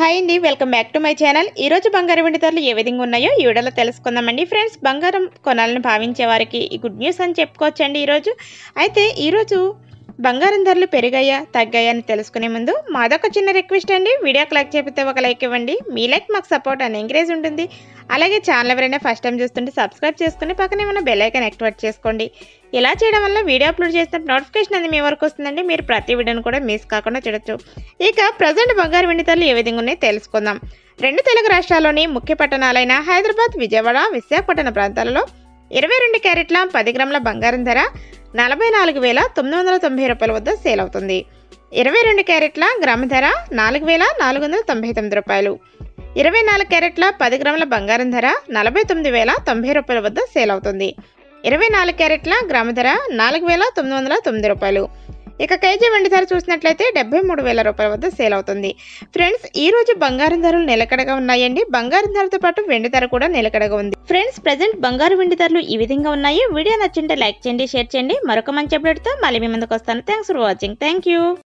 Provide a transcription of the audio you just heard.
hi అండి welcome back to my channel ఈ రోజు బంగారం వెండి ధరలు ఏ విధంగా ఉన్నాయో ఈ వీడియోలో తెలుసుకుందామండి ఫ్రెండ్స్ బంగారం కొనాలని భావించే వారికి ఈ గుడ్ న్యూస్ అని చెప్పుకోవచ్చండి ఈరోజు అయితే ఈరోజు బంగారం ధరలు పెరిగాయా తగ్గాయా అని తెలుసుకునే ముందు మాదొక చిన్న రిక్వెస్ట్ అండి వీడియోకి లైక్ చెప్పితే ఒక లైక్ ఇవ్వండి మీ లైక్ మాకు సపోర్ట్ అని ఎంకరేజ్ ఉంటుంది అలాగే ఛానల్ ఎవరైనా ఫస్ట్ టైం చూస్తుంటే సబ్స్క్రైబ్ చేసుకుని పక్కనే ఉన్న బెల్ ఐకాన్ యాక్టివేట్ చేసుకోండి ఇలా చేయడం వల్ల వీడియో అప్లోడ్ చేసిన నోటిఫికేషన్ అనేది మీ వరకు వస్తుందండి మీరు ప్రతి వీడియోని కూడా మిస్ కాకుండా చూడొచ్చు ఇక ప్రజెంట్ బంగారు వెండి ధరలు ఏ విధంగా ఉన్నాయో తెలుసుకుందాం రెండు తెలుగు రాష్ట్రాల్లోని ముఖ్య పట్టణాలైన హైదరాబాద్ విజయవాడ విశాఖపట్నం ప్రాంతాలలో ఇరవై రెండు క్యారెట్ల పది గ్రాముల బంగారం ధర నలభై నాలుగు వేల తొమ్మిది వందల తొంభై రూపాయల వద్ద సేల్ అవుతుంది ఇరవై రెండు క్యారెట్ల గ్రామ ధర నాలుగు వేల నాలుగు వందల తొంభై తొమ్మిది రూపాయలు ఇరవై నాలుగు క్యారెట్ల పది గ్రాముల బంగారం ధర నలభై తొమ్మిది వేల తొంభై రూపాయల వద్ద సేల్ అవుతుంది ఇరవై నాలుగు క్యారెట్ల గ్రామ ధర నాలుగు వేల తొమ్మిది వందల తొమ్మిది రూపాయలు ఇక కేజీ వెండి ధర చూసినట్లయితే డెబ్బై మూడు వేల రూపాయల వద్ద సేల్ అవుతుంది ఫ్రెండ్స్ ఈ రోజు బంగారం ధరలు నిలకడగా ఉన్నాయండి బంగారం ధరతో పాటు వెండి ధర కూడా నిలకడగా ఉంది ఫ్రెండ్స్ ప్రజెంట్ బంగారు వెండి ధరలు ఈ విధంగా ఉన్నాయి వీడియో నచ్చింటే లైక్ చేయండి షేర్ చేయండి మరొక మంచి అప్డేట్తో మళ్ళీ మీ ముందుకు వస్తాను thanks for watching thank you